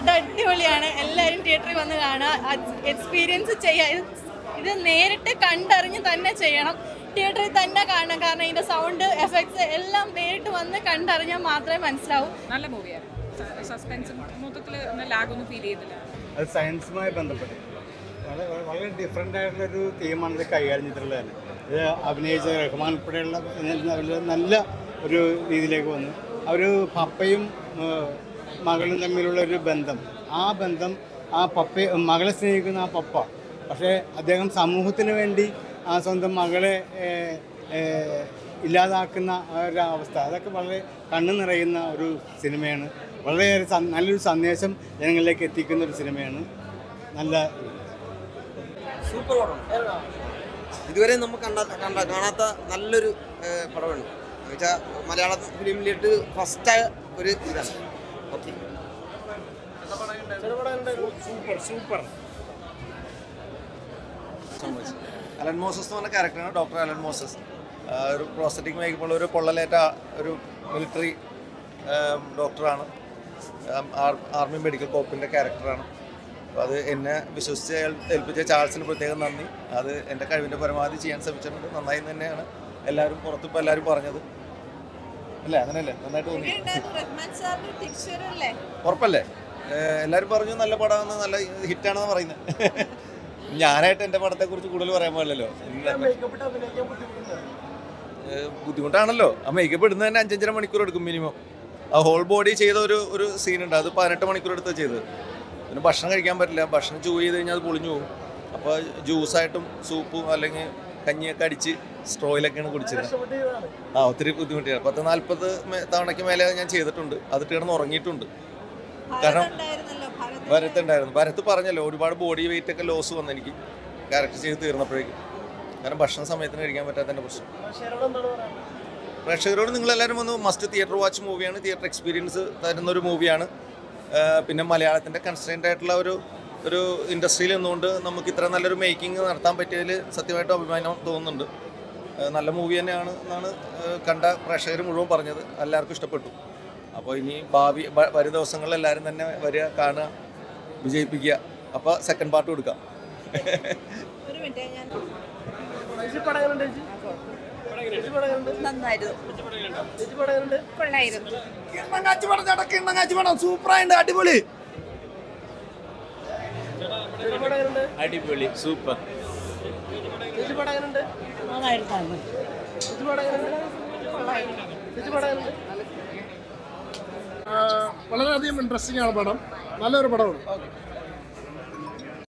പടം അടിപൊളിയാണ് എല്ലാവരും തിയേറ്ററിൽ വന്ന് കാണുക എക്സ്പീരിയൻസ് ചെയ്യുക ഇത് ഇത് നേരിട്ട് കണ്ടറിഞ്ഞ് തന്നെ ചെയ്യണം തിയേറ്ററിൽ തന്നെ കാണണം കാരണം ഇതിൻ്റെ സൗണ്ട് എഫക്ട്സ് എല്ലാം നേരിട്ട് വന്ന് കണ്ടറിഞ്ഞാൽ മാത്രമേ മനസ്സിലാവൂ നല്ല മൂവിയാണ് സസ്പെൻസും മൊത്തത്തിൽ ലാഗൊന്നും ഫീൽ ചെയ്യുന്നില്ല അത് സയൻസുമായി ബന്ധപ്പെട്ട് വളരെ വളരെ ഡിഫറെൻ്റ് ആയിട്ടുള്ളൊരു തീമാണ് ഇത് കൈകാര്യം ചെയ്തിട്ടുള്ളത് തന്നെ ഇത് അഭിനയിച്ച റഹ്മാൻ ഉൾപ്പെടെയുള്ള അവരുടെ നല്ല ഒരു രീതിയിലേക്ക് വന്നു അവർ പപ്പയും ഏഹ്, മകളും തമ്മിലുള്ള ഒരു ബന്ധം ആ ബന്ധം ആ പപ്പ മകളെ സ്നേഹിക്കുന്ന ആ പപ്പ പക്ഷേ അദ്ദേഹം സമൂഹത്തിന് വേണ്ടി ആ സ്വന്തം മകളെ ഏഹ്, ഏഹ്, ഇല്ലാതാക്കുന്ന ആ ഒരു അവസ്ഥ അതൊക്കെ വളരെ കണ്ണു നിറയുന്ന ഒരു സിനിമയാണ് വളരെയേറെ സ- നല്ലൊരു സന്ദേശം ജനങ്ങളിലേക്ക് എത്തിക്കുന്ന ഒരു സിനിമയാണ് നല്ല സൂപ്പർ പടമാണ് ഇതുവരെ നമുക്ക് കണ്ട കണ്ട കാണാത്ത നല്ലൊരു ഏഹ്, പടമാണ് എന്നുവെച്ചാൽ മലയാള ഫിലിമിലിട്ട് ഫസ്റ്റ് ഒരു ഇതാണ് ഓക്കെ അലൻ മോസസ് എന്ന് പറഞ്ഞ ക്യാരക്ടറാണ് ഡോക്ടർ അലൻ മോസസ് ആ, ഒരു പ്രോസ്റ്ററ്റിക് മേക്കപ്പുള്ള ഒരു പൊള്ളലേറ്റ ഒരു മിലിറ്ററി ഡോക്ടറാണ് ആർമി മെഡിക്കൽ കോപ്പിൻ്റെ ക്യാരക്ടറാണ് അപ്പോൾ അത് എന്നെ വിശ്വസിച്ച് ഏൽ- ഏൽപ്പിച്ച ചാൾസിന് പ്രത്യേകം നന്ദി അത് എൻ്റെ കഴിവിൻ്റെ പരമാവധി ചെയ്യാൻ ശ്രമിച്ചിട്ടുണ്ട് നന്നായി എന്ന് തന്നെയാണ് എല്ലാവരും പുറത്തിപ്പോൾ എല്ലാവരും പറഞ്ഞത് അല്ലേ അങ്ങനെയല്ലേ നന്നായിട്ട് തോന്നി ഉറപ്പല്ലേ ഏഹ് എല്ലാവരും പറഞ്ഞു നല്ല പടമാണ് നല്ല ഹിറ്റാണെന്ന് പറയുന്നത് ഞാനായിട്ട് എൻ്റെ പടത്തെക്കുറിച്ച് കൂടുതൽ പറയാൻ പാടില്ലല്ലോ ഏഹ് ബുദ്ധിമുട്ടാണല്ലോ ആ മേക്കപ്പ് ഇടുന്നത് തന്നെ അഞ്ചഞ്ചര മണിക്കൂർ എടുക്കും മിനിമം ആ ഹോൾ ബോഡി ചെയ്ത ഒരു ഒരു സീനുണ്ട് അത് പതിനെട്ട് മണിക്കൂർ എടുത്ത് ചെയ്തത് പിന്നെ ഭക്ഷണം കഴിക്കാൻ പറ്റില്ല ഭക്ഷണം ചൂ ചെയ്ത് കഴിഞ്ഞാൽ അത് പൊളിഞ്ഞു പോകും അപ്പോൾ ജ്യൂസായിട്ടും സൂപ്പും അല്ലെങ്കിൽ കഞ്ഞിയൊക്കെ അടിച്ച് സ്ട്രോയിലൊക്കെയാണ് കുടിച്ചത് ആ ഒത്തിരി ബുദ്ധിമുട്ടിയാണ് പത്ത് നാൽപ്പത് തവണയ്ക്ക് മേലെ ഞാൻ ചെയ്തിട്ടുണ്ട് അതിട്ട് കിടന്ന് ഉറങ്ങിയിട്ടുണ്ട് കാരണം ഭരത് ഉണ്ടായിരുന്നു ഭരത് പറഞ്ഞല്ലോ ഒരുപാട് ബോഡി വെയിറ്റ് ഒക്കെ ലോസ് വന്നു എനിക്ക് ക്യാരക്ടർ ചെയ്ത് തീർന്നപ്പോഴേക്കും കാരണം ഭക്ഷണ സമയത്തിന് കഴിക്കാൻ പറ്റാത്തതിൻ്റെ പ്രശ്നം പ്രേക്ഷകരോട് നിങ്ങളെല്ലാവരും വന്ന് മസ്റ്റ് തിയേറ്റർ വാച്ച് മൂവിയാണ് തിയേറ്റർ എക്സ്പീരിയൻസ് തരുന്ന ഒരു മൂവിയാണ് പിന്നെ മലയാളത്തിൻ്റെ കൺസ്റ്റൻ്റ് ആയിട്ടുള്ള ഒരു ഒരു ഇൻഡസ്ട്രിയിൽ നിന്നുകൊണ്ട് നമുക്ക് ഇത്ര നല്ലൊരു മേക്കിംഗ് നടത്താൻ പറ്റിയതിൽ സത്യമായിട്ടും അഭിമാനം തോന്നുന്നുണ്ട് ആ, നല്ല മൂവി തന്നെയാണ് എന്നാണ് ആ, കണ്ട പ്രേക്ഷകർ മുഴുവൻ പറഞ്ഞത് എല്ലാവർക്കും ഇഷ്ടപ്പെട്ടു അപ്പോൾ ഇനി ഭാവി വ- വരും ദിവസങ്ങളിൽ എല്ലാവരും തന്നെ വരിക കാണുക വിജയിപ്പിക്കുക അപ്പോൾ സെക്കൻഡ് പാർട്ട് കൊടുക്കാം ഒരു മിനിറ്റ് ഞാൻ സൂപ്പറായിട്ട് അടിപൊളി അടിപൊളി സൂപ്പർ വളരെയധികം ഇൻട്രസ്റ്റിംഗ് ആണ് പടം നല്ലൊരു പടമാണ്